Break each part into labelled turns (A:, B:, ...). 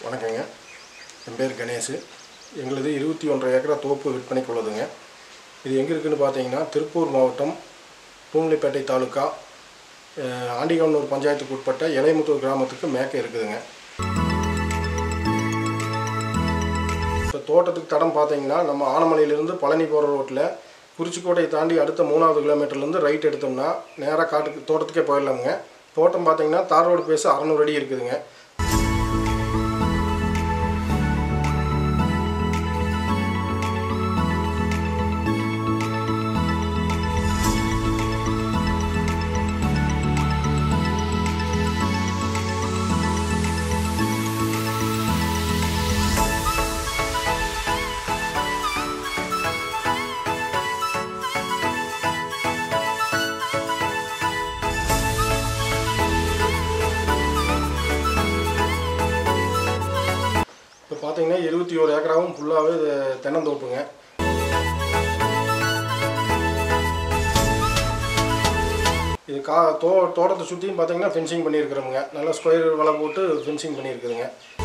A: வணக்கங்க என் பேர் கணேஷ் எங்களுது இருபத்தி ஒன்றரை ஏக்கரா தோப்பு விற்பனைக்கு உள்ளதுங்க இது எங்கே இருக்குதுன்னு பார்த்தீங்கன்னா திருப்பூர் மாவட்டம் பூமலைப்பேட்டை தாலுக்கா அஹ், ஆண்டிகவனூர் பஞ்சாயத்துக்கு உட்பட்ட இளையமுத்தூர் கிராமத்துக்கு மேற்கே இருக்குதுங்க இப்போ தோட்டத்துக்கு தடம் பார்த்தீங்கன்னா நம்ம ஆனமலையிலேருந்து பழனி போகிற ரோட்டில் குறிச்சிக்கோட்டையை தாண்டி அடுத்த மூணாவது கிலோமீட்டர்லேருந்து ரைட் எடுத்தோம்னா நேராக காட்டுக்கு தோட்டத்துக்கே போயிடலாமுங்க தோட்டம் பார்த்தீங்கன்னா தார் ரோடு பேச அறநூறு அடி இருக்குதுங்க இப்போ பார்த்தீங்கன்னா இருபத்தி ஒரு ஏக்கராவும் ஃபுல்லாகவே இது தென்னந்தோப்புங்க இது கா தோ தோட்டத்தை சுற்றியும் பார்த்தீங்கன்னா ஃபென்சிங் பண்ணியிருக்கிறோமுங்க நல்லா ஸ்கொயர் வலை போட்டு ஃபென்சிங் பண்ணியிருக்குதுங்க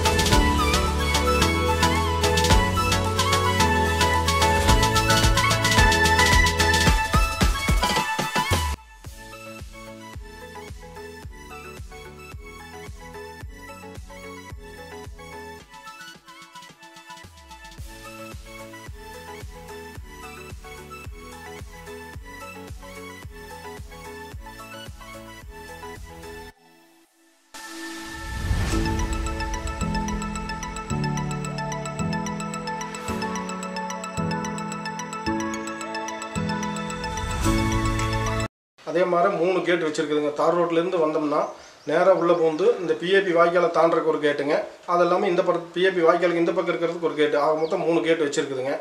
A: அதே மாதிரி மூணு கேட் வச்சுருக்குதுங்க தார் ரோட்லேருந்து வந்தோம்னா நேராக உள்ளே பூந்து இந்த பிஏபி வாய்க்காலை தாண்டறதுக்கு ஒரு கேட்டுங்க அது இல்லாமல் இந்த பக்கம் பிஏபி வாய்க்காலுக்கு இந்த பக்கம் இருக்கிறதுக்கு ஒரு கேட்டு ஆக மொத்தம் மூணு கேட் வச்சுருக்குதுங்க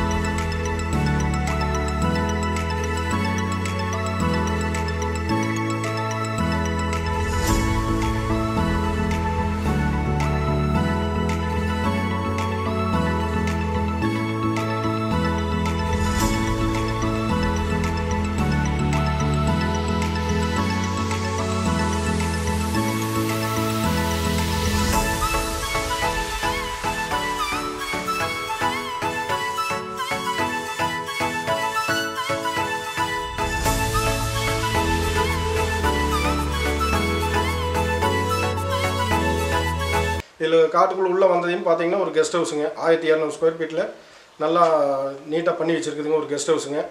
A: இதில் காட்டுக்குள்ளே உள்ளே வந்ததையும் பார்த்தீங்கன்னா ஒரு கெஸ்ட் ஹவுஸுங்க ஆயிரத்தி இரநூறு ஸ்கொயர் ஃபீட்டில் நல்லா நீட்டாக பண்ணி வச்சுருக்குதுங்க ஒரு கெஸ்ட் ஹவுஸுங்க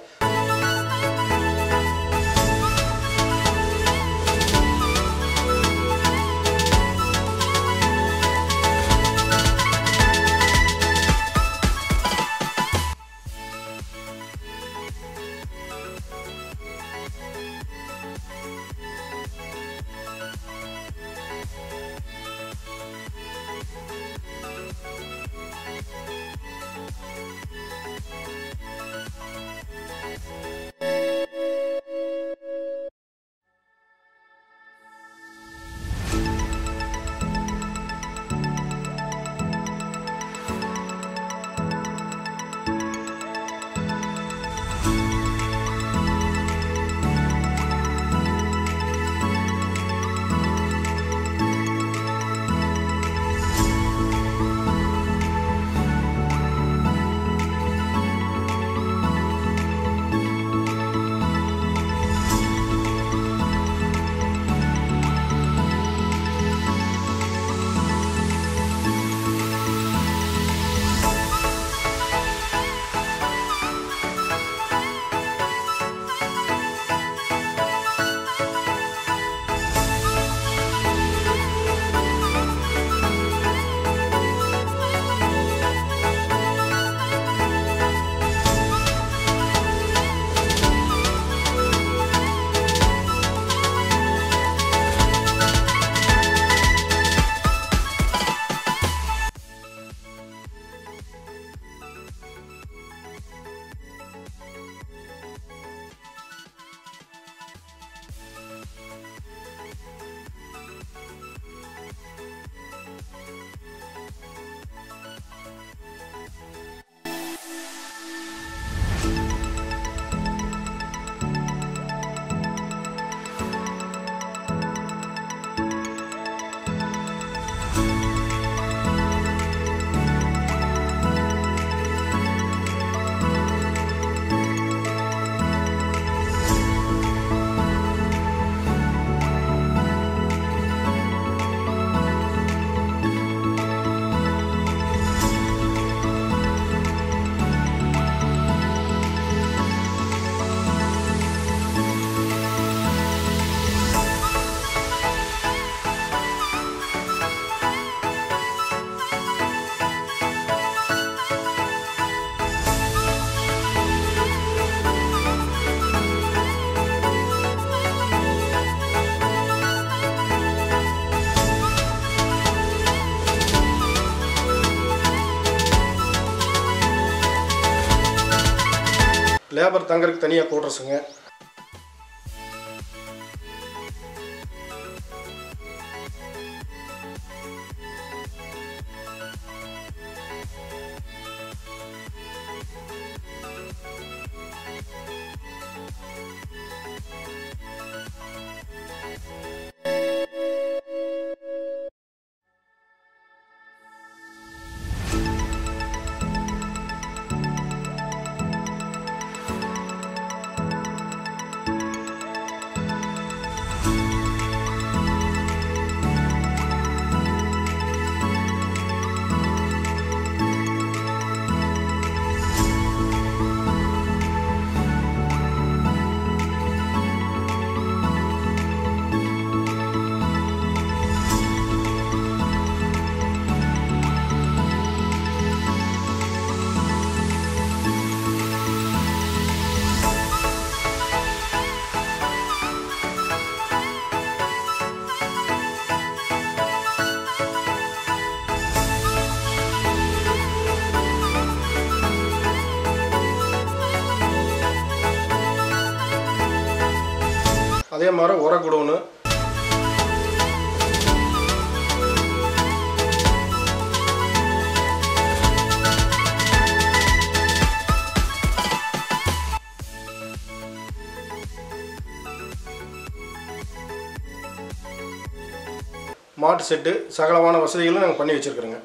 A: லேபர் தங்கறதுக்கு தனியாக கோட்ரஸுங்க அதே மாதிரி உர குடோனு மாட்டு செட்டு சகலமான வசதிகளும் நாங்கள் பண்ணி வச்சுருக்குறோங்க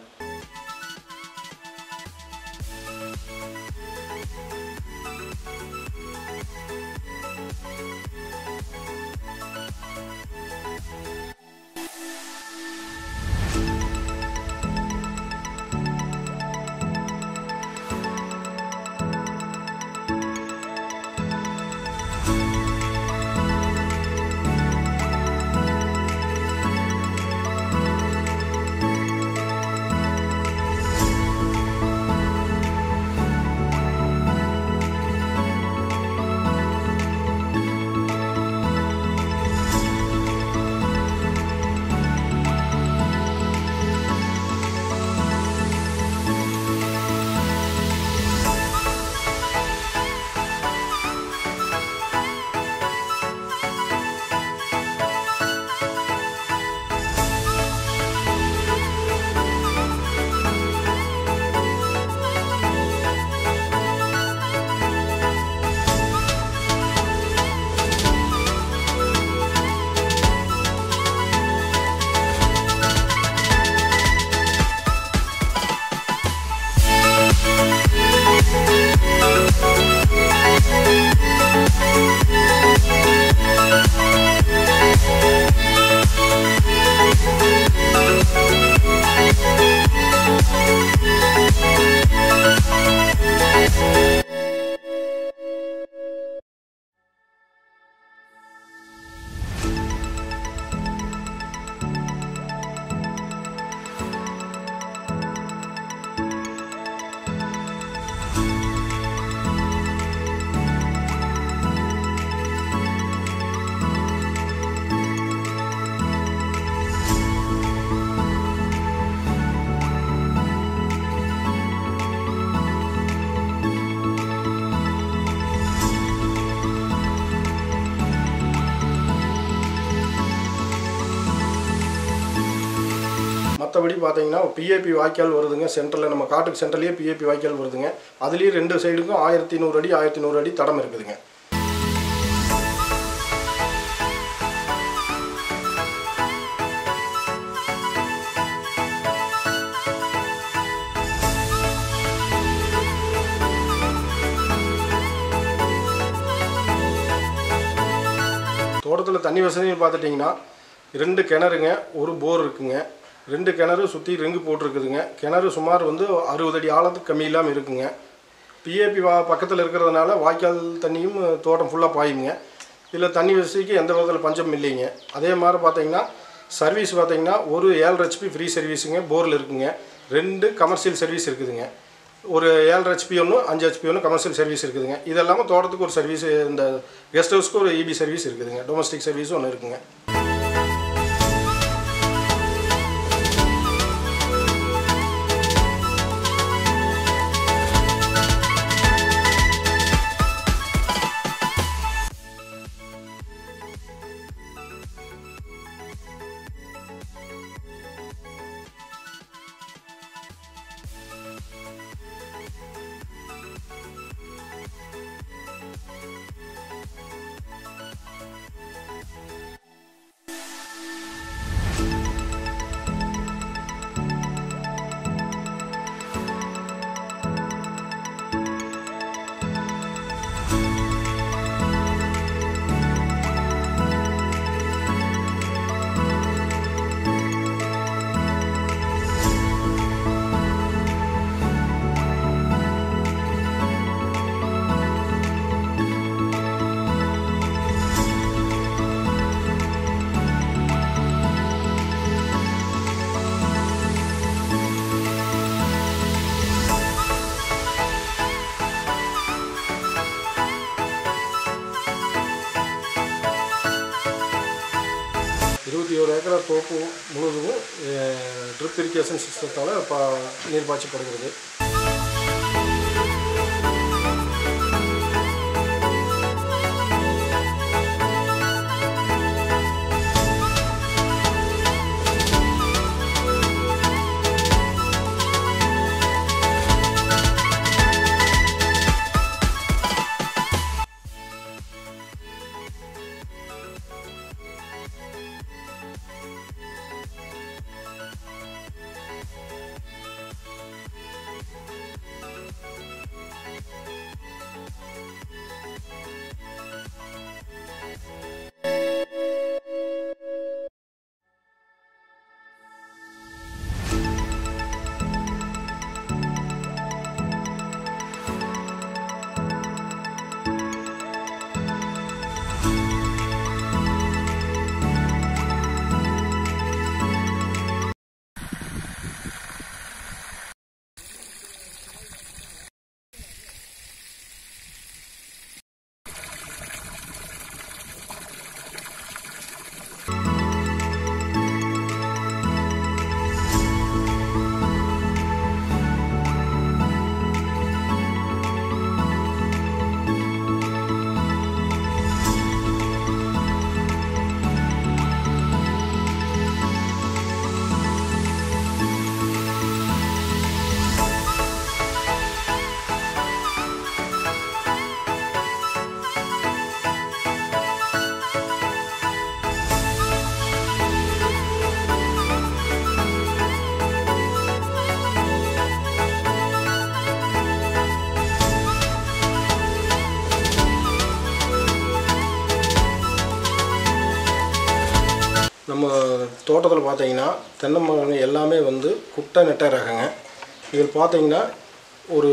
A: மற்றபடி பார்த்தீங்கன்னா பிஏபி வாய்க்கால் வருதுங்க சென்டரில் நம்ம காட்டுக்கு சென்டர்லேயே பிஏபி வாய்க்கால் வருதுங்க அதுலேயும் ரெண்டு சைடுக்கும் ஆயிரத்தி நூறு அடி ஆயிரத்தி நூறு அடி தடம் இருக்குதுங்க தோட்டத்தில் தண்ணி வசதின்னு பார்த்துட்டிங்கன்னா ரெண்டு கிணறுங்க ஒரு போர் இருக்குங்க ரெண்டு கிணறு சுற்றி ரிங்கு போட்டிருக்குதுங்க கிணறு சுமார் வந்து அறுபது அடி ஆழத்துக்கு கம்மி இல்லாமல் இருக்குங்க பிஏபி வா பக்கத்தில் இருக்கிறதுனால வாய்க்கால் தண்ணியும் தோட்டம் ஃபுல்லாக பாயுங்க இதில் தண்ணி வசதிக்கு எந்த விதத்தில் பஞ்சம் இல்லைங்க அதே மாதிரி பார்த்தீங்கன்னா சர்வீஸ் பார்த்தீங்கன்னா ஒரு ஏழரை ஹெச்பி ஃப்ரீ சர்வீஸுங்க போரில் இருக்குங்க ரெண்டு கமர்ஷியல் சர்வீஸ் இருக்குதுங்க ஒரு ஏழரை ஹெச்பி ஒன்று அஞ்சு ஹெச்பி ஒன்று கமர்ஷியல் சர்வீஸ் இருக்குதுங்க இது இல்லாமல் தோட்டத்துக்கு ஒரு சர்வீஸ் இந்த கெஸ்ட் ஹவுஸ்க்கு ஒரு இபி சர்வீஸ் இருக்குதுங்க டொமஸ்டிக் சர்வீஸும் ஒன்று இருக்குங்க ஏக்கரா தோப்பு முழுவதும் ட்ரிப் இரிகேஷன் சிஸ்டத்தால் பா நீர் பாய்ச்சப்படுகிறது நம்ம தோட்டத்தில் பார்த்தீங்கன்னா தென்னை மரம் எல்லாமே வந்து குட்டை நெட்டை ரகங்க இதில் பார்த்தீங்கன்னா ஒரு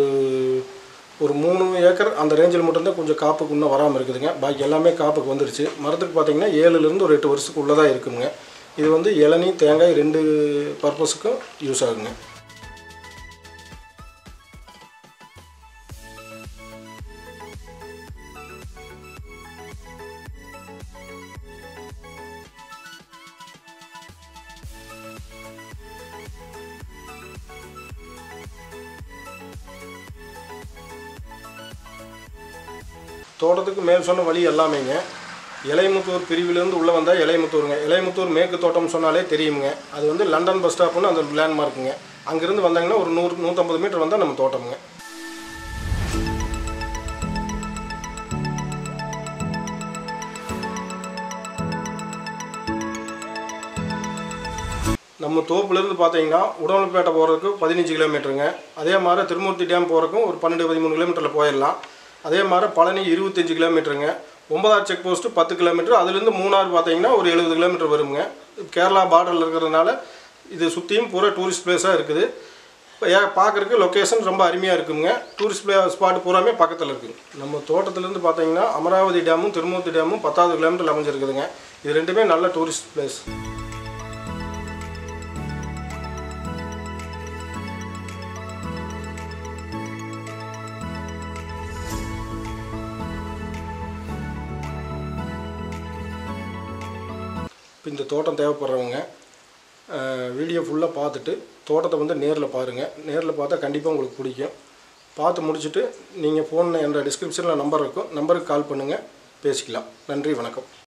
A: ஒரு மூணு ஏக்கர் அந்த ரேஞ்சில் மட்டும்தான் கொஞ்சம் காப்புக்கு இன்னும் வராமல் இருக்குதுங்க பாக்கி எல்லாமே காப்புக்கு வந்துருச்சு மரத்துக்கு பார்த்தீங்கன்னா ஏழுலேருந்து ஒரு எட்டு வருஷத்துக்கு உள்ளதாக இருக்குங்க இது வந்து இளநீ தேங்காய் ரெண்டு பர்பஸுக்கும் யூஸ் ஆகுங்க தோட்டத்துக்கு மேல் சொன்ன வழி எல்லாமேங்க இலைமுத்தூர் பிரிவிலேருந்து உள்ளே வந்தால் இலைமுத்தூருங்க இலைமுத்தூர் மேற்கு தோட்டம்னு சொன்னாலே தெரியுங்க அது வந்து லண்டன் பஸ் ஸ்டாப்னு அந்த லேண்ட்மார்க்குங்க அங்கேருந்து வந்தாங்கன்னா ஒரு நூறு நூற்றம்பது மீட்டர் வந்தால் நம்ம தோட்டமுங்க நம்ம தோப்புலேருந்து பார்த்தீங்கன்னா உடம்புப்பேட்டை போகிறதுக்கு பதினஞ்சு கிலோமீட்டருங்க அதே மாதிரி திருமூர்த்தி டேம் போகிறதுக்கும் ஒரு பன்னெண்டு பதிமூணு கிலோமீட்டரில் போயிடலாம் அதே மாதிரி பழனி இருபத்தஞ்சி கிலோமீட்டருங்க ஒன்பதாவது செக் போஸ்ட்டு பத்து கிலோமீட்டர் அதுலேருந்து மூணாறு பார்த்தீங்கன்னா ஒரு எழுபது கிலோமீட்டர் வருங்க கேரளா பார்டரில் இருக்கிறதுனால இது சுற்றியும் பூரா டூரிஸ்ட் பிளேஸாக இருக்குது ஏ பார்க்குறதுக்கு லொக்கேஷன் ரொம்ப அருமையாக இருக்குங்க டூரிஸ்ட் பிளே ஸ்பாட் பூராமே பக்கத்தில் இருக்குங்க நம்ம தோட்டத்துலேருந்து பார்த்தீங்கன்னா அமராவதி டேமும் திருமூர்த்தி டேமும் பத்தாவது கிலோமீட்டர் அமைஞ்சிருக்குதுங்க இது ரெண்டுமே நல்ல டூரிஸ்ட் பிளேஸ் இப்போ இந்த தோட்டம் தேவைப்படுறவங்க வீடியோ ஃபுல்லாக பார்த்துட்டு தோட்டத்தை வந்து நேரில் பாருங்கள் நேரில் பார்த்தா கண்டிப்பாக உங்களுக்கு பிடிக்கும் பார்த்து முடிச்சுட்டு நீங்கள் ஃபோன் என்ற டிஸ்கிரிப்ஷனில் நம்பர் இருக்கும் நம்பருக்கு கால் பண்ணுங்கள் பேசிக்கலாம் நன்றி வணக்கம்